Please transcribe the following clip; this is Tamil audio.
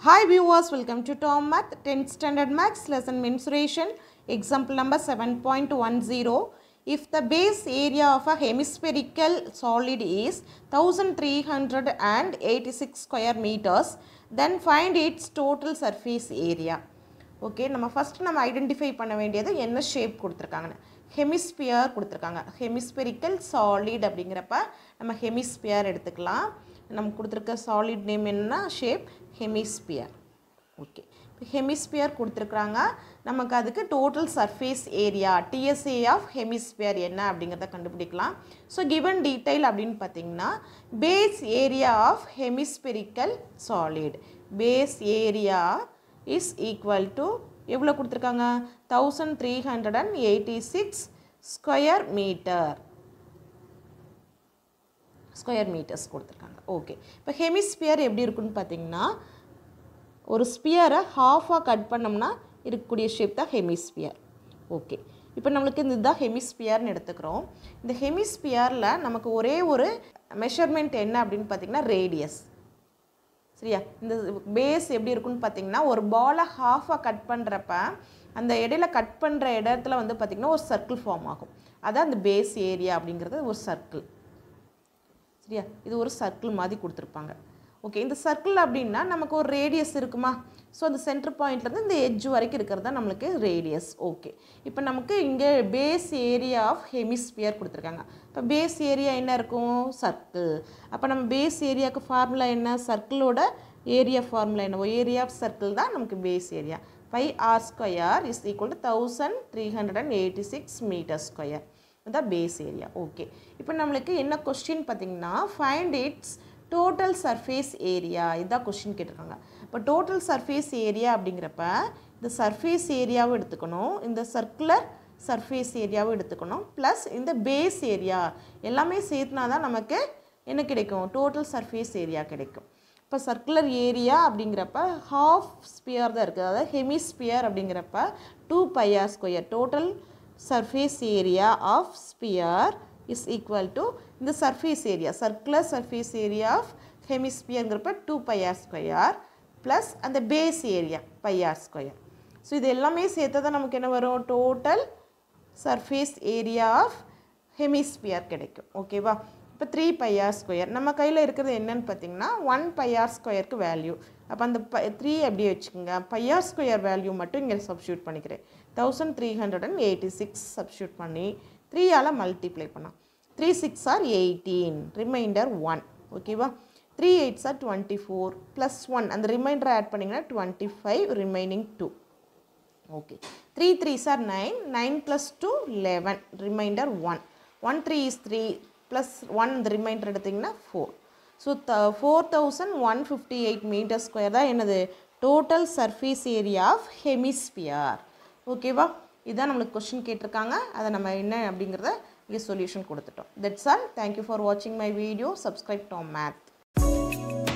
Hi viewers, welcome to Tom Math 10th Standard Maths Lesson Mensuration Example number 7.10 If the base area of a hemispherical solid is 1386 square meters then find its total surface area okay நம்ம ஃபஸ்ட்டு நம்ம ஐடென்டிஃபை பண்ண வேண்டியது என்ன ஷேப் கொடுத்துருக்காங்கன்னு ஹெமிஸ்பியர் கொடுத்துருக்காங்க ஹெமிஸ்பெரிக்கல் சாலிட் அப்படிங்கிறப்ப நம்ம ஹெமிஸ்பியர் எடுத்துக்கலாம் நமக்கு கொடுத்துருக்க சாலிட் நேம் என்ன ஷேப் ஹெமிஸ்பியர் ஓகே இப்போ ஹெமிஸ்பியர் கொடுத்துருக்குறாங்க நமக்கு அதுக்கு total surface area TSA of hemisphere என்ன அப்படிங்கிறத கண்டுபிடிக்கலாம் ஸோ கிவன் டீட்டெயில் அப்படின்னு பார்த்தீங்கன்னா base area of hemispherical solid base area is equal to எவ்வளோ கொடுத்துருக்காங்க thousand three hundred and eighty six square meter square meters கொடுத்துருக்காங்க ஓகே இப்போ ஹெமிஸ்பியர் எப்படி இருக்குன்னு பார்த்தீங்கன்னா ஒரு ஸ்பியரை ஹாஃபாக கட் பண்ணோம்னா இருக்கக்கூடிய ஷேப் தான் ஹெமிஸ்பியர் ஓகே இப்போ நம்மளுக்கு இந்த இதுதான் ஹெமிஸ்பியர்னு எடுத்துக்கிறோம் இந்த ஹெமிஸ்பியரில் நமக்கு ஒரே ஒரு மெஷர்மெண்ட் என்ன அப்படின்னு பார்த்தீங்கன்னா ரேடியஸ் சரியா இந்த பேஸ் எப்படி இருக்குன்னு பார்த்தீங்கன்னா ஒரு பாலை ஹாஃபாக கட் பண்ணுறப்ப அந்த இடையில கட் பண்ணுற இடத்துல வந்து பார்த்திங்கன்னா ஒரு சர்க்கிள் ஃபார்ம் ஆகும் அதான் அந்த பேஸ் ஏரியா அப்படிங்கிறது ஒரு சர்க்கிள் சரியா இது ஒரு சர்க்கிள் மாதிரி கொடுத்துருப்பாங்க ஓகே இந்த சர்க்கிள் அப்படின்னா நமக்கு ஒரு ரேடியஸ் இருக்குமா ஸோ அந்த சென்டர் பாயிண்ட்லேருந்து இந்த எட்ஜ் வரைக்கும் இருக்கிறது தான் நம்மளுக்கு ரேடியஸ் ஓகே இப்போ நமக்கு இங்கே பேஸ் ஏரியா ஆஃப் ஹெமிஸ்பியர் கொடுத்துருக்காங்க இப்போ பேஸ் ஏரியா என்ன இருக்கும் சர்க்கிள் அப்போ நம்ம பேஸ் ஏரியாவுக்கு ஃபார்முலா என்ன சர்க்கிளோட ஏரியா ஃபார்முலா என்ன ஏரியா ஆஃப் சர்க்கிள் தான் நமக்கு base area pi r square is equal to thousand three hundred and eighty six meter square இதுதான் பேஸ் ஏரியா ஓகே இப்போ நம்மளுக்கு என்ன கொஸ்டின் பார்த்தீங்கன்னா find its total surface area இதுதான் கொஸ்டின் கேட்டிருக்காங்க இப்போ டோட்டல் சர்ஃபேஸ் ஏரியா அப்படிங்கிறப்ப இந்த சர்ஃபேஸ் ஏரியாவும் எடுத்துக்கணும் இந்த சர்க்குலர் சர்ஃபேஸ் ஏரியாவும் எடுத்துக்கணும் ப்ளஸ் இந்த பேஸ் ஏரியா எல்லாமே சேர்த்துனா தான் நமக்கு என்ன கிடைக்கும் டோட்டல் சர்ஃபேஸ் ஏரியா கிடைக்கும் இப்போ சர்க்குலர் ஏரியா அப்படிங்கிறப்ப ஹாஃப் ஸ்பியர் தான் இருக்குது அதாவது ஹெமிஸ்பியர் அப்படிங்கிறப்ப two pi square total surface area of sphere is equal to இந்த surface area circular surface area of ஹெமிஸ்பியருங்கிறப்ப டூ பையார் ஸ்கொயர் ப்ளஸ் அந்த base area pi r square so இது எல்லாமே சேர்த்து தான் நமக்கு என்ன வரும் total surface area of hemisphere கிடைக்கும் ஓகேவா இப்போ த்ரீ பையார் ஸ்கொயர் நம்ம கையில் இருக்கிறது என்னன்னு பார்த்தீங்கன்னா ஒன் பையார் ஸ்கொயருக்கு வேல்யூ அப்போ அந்த ப த்ரீ அப்படியே வச்சுக்கோங்க பையார் ஸ்கொயர் வேல்யூ மட்டும் இங்கே சப்ஸ்டியூட் பண்ணிக்கிறேன் thousand three hundred and eighty six substitute பண்ணி த்ரீயால் மல்டிப்ளை பண்ணலாம் three six are eighteen remainder one ஓகேவா three eights are twenty four plus one அந்த ரிமைண்டரை ஆட் பண்ணிங்கன்னா twenty five remaining two okay three threes are nine nine plus two eleven remainder one one three is three plus one இந்த ரிமைண்டர் எடுத்திங்கன்னா four so the four thousand one fifty eight meter square தான் என்னது total surface area of hemisphere ஓகேவா இதுதான் நம்மளுக்கு கொஷின் கேட்டிருக்காங்க அதை நம்ம என்ன அப்படிங்கிறத இங்கே சொல்யூஷன் கொடுத்துட்டோம் தட்ஸ் ஆல் தேங்க்யூ ஃபார் வாட்சிங் my video subscribe Tom math